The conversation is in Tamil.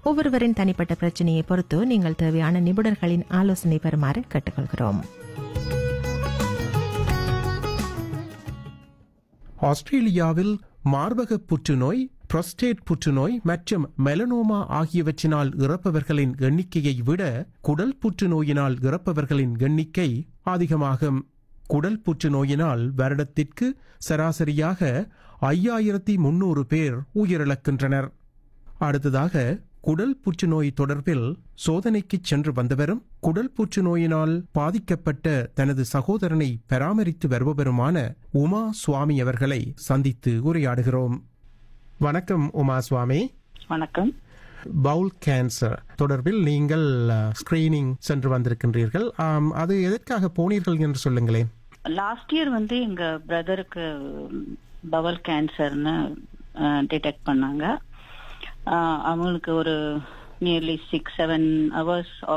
ஒவ்வொருவரின் தனிப்பட்ட பிரச்சனையை பொறுத்து நீங்கள் தேவையான நிபுணர்களின் ஆலோசனை பெறுமாறு கேட்டுக்கொள்கிறோம் ஆஸ்திரேலியாவில் மார்பக புற்றுநோய் புரோஸ்டேட் புற்றுநோய் மற்றும் மெலனோமா ஆகியவற்றினால் இறப்பவர்களின் எண்ணிக்கையை விட குடல் புற்றுநோயினால் இறப்பவர்களின் எண்ணிக்கை அதிகமாகும் குடல் புற்றுநோயினால் வருடத்திற்கு சராசரியாக ஐயாயிரத்தி முன்னூறு பேர் உயிரிழக்கின்றனர் அடுத்ததாக குடல் புற்றுநோய் தொடர்பில் சோதனைக்கு சென்று வந்தவரும் குடல் புற்றுநோயினால் பாதிக்கப்பட்ட தனது சகோதரனை பராமரித்து வருபவருமான உமா சுவாமி அவர்களை சந்தித்து உரையாடுகிறோம் வணக்கம் உமா சுவாமி வணக்கம் பவுல் கேன்சர் தொடர்பில் நீங்கள் ஸ்கிரீனிங் சென்று வந்திருக்கின்றீர்கள் ஆம், அது எதற்காக போனீர்கள் என்று சொல்லுங்களேன் லாஸ்ட் இயர் வந்து எங்க பிரதருக்கு பவல் கேன்சர்னு டிடெக்ட் பண்ணாங்க அஹ், அவங்களுக்கு ஒரு நியர்லி சிக்ஸ் செவன் ஹவர்ஸ்